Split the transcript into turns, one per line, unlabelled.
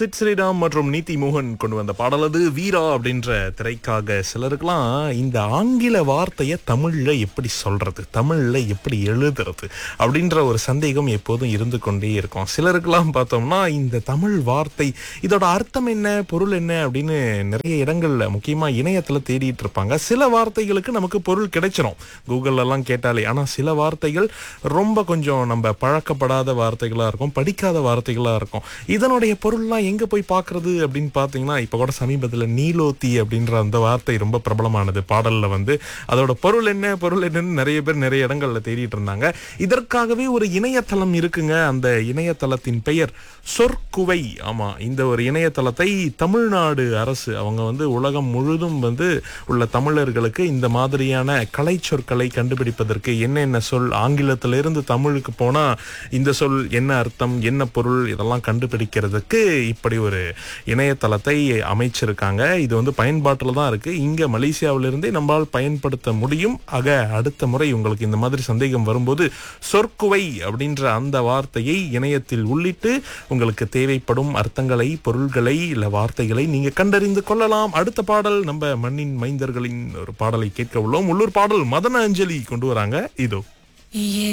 chit Sriram மற்றும் நீதி மோகன் கொண்டு வந்த பாடல் அது வீரா அப்படின்ற திரைக்காக சிலருக்கெல்லாம் இந்த ஆங்கில வார்த்தையை தமிழ்ல எப்படி சொல்றது தமிழ்ல எப்படி எழுதுறது அப்படின்ற ஒரு சந்தேகம் எப்போதும் இருந்து கொண்டே இருக்கும் சிலருக்கெல்லாம் பார்த்தோம்னா இந்த தமிழ் வார்த்தை இதோட அர்த்தம் என்ன பொருள் என்ன அப்படின்னு நிறைய இடங்கள்ல முக்கியமா இணையத்துல தேடிட்டு இருப்பாங்க சில வார்த்தைகளுக்கு நமக்கு பொருள் கிடைச்சிரும் கூகுள்ல எல்லாம் கேட்டாலே ஆனா சில வார்த்தைகள் ரொம்ப கொஞ்சம் நம்ம பழக்கப்படாத வார்த்தைகளா இருக்கும் படிக்காத வார்த்தைகளா இருக்கும் இதனுடைய பொருள்லாம் எங்க போய் பார்க்கிறது அப்படின்னு பார்த்தீங்கன்னா இப்போ கூட சமீபத்தில் நீலோத்தி அப்படின்ற அந்த வார்த்தை ரொம்ப பிரபலமானது பாடல்ல வந்து அதோட பொருள் என்ன பொருள் என்னன்னு நிறைய பேர் நிறைய இடங்கள்ல தேடிட்டு இருந்தாங்க இதற்காகவே ஒரு இணையதளம் இருக்குங்க அந்த இணையதளத்தின் பெயர் சொற்குவை ஆமா இந்த ஒரு இணையதளத்தை தமிழ்நாடு அரசு அவங்க வந்து உலகம் முழுதும் வந்து உள்ள தமிழர்களுக்கு இந்த மாதிரியான கலை சொற்களை கண்டுபிடிப்பதற்கு என்னென்ன சொல் ஆங்கிலத்திலிருந்து தமிழுக்கு போனா இந்த சொல் என்ன அர்த்தம் என்ன பொருள் இதெல்லாம் கண்டுபிடிக்கிறதுக்கு இப்படி ஒரு இணையதளத்தை அமைச்சிருக்காங்க இது வந்து பயன்பாட்டில் தான் இருக்கு இங்க மலேசியாவிலிருந்தே நம்மால் பயன்படுத்த முடியும் ஆக அடுத்த முறை உங்களுக்கு இந்த மாதிரி சந்தேகம் வரும்போது சொற்குவை அப்படின்ற அந்த வார்த்தையை இணையத்தில் உள்ளிட்டு உங்களுக்கு தேவைப்படும் அர்த்தங்களை பொருள்களை இல்ல வார்த்தைகளை நீங்க கண்டறிந்து கொள்ளலாம் அடுத்த பாடல் நம்ம மண்ணின் மைந்தர்களின் ஒரு பாடலை கேட்க உள்ளோம் உள்ளூர் பாடல் மதன அஞ்சலி கொண்டு வராங்க இதோ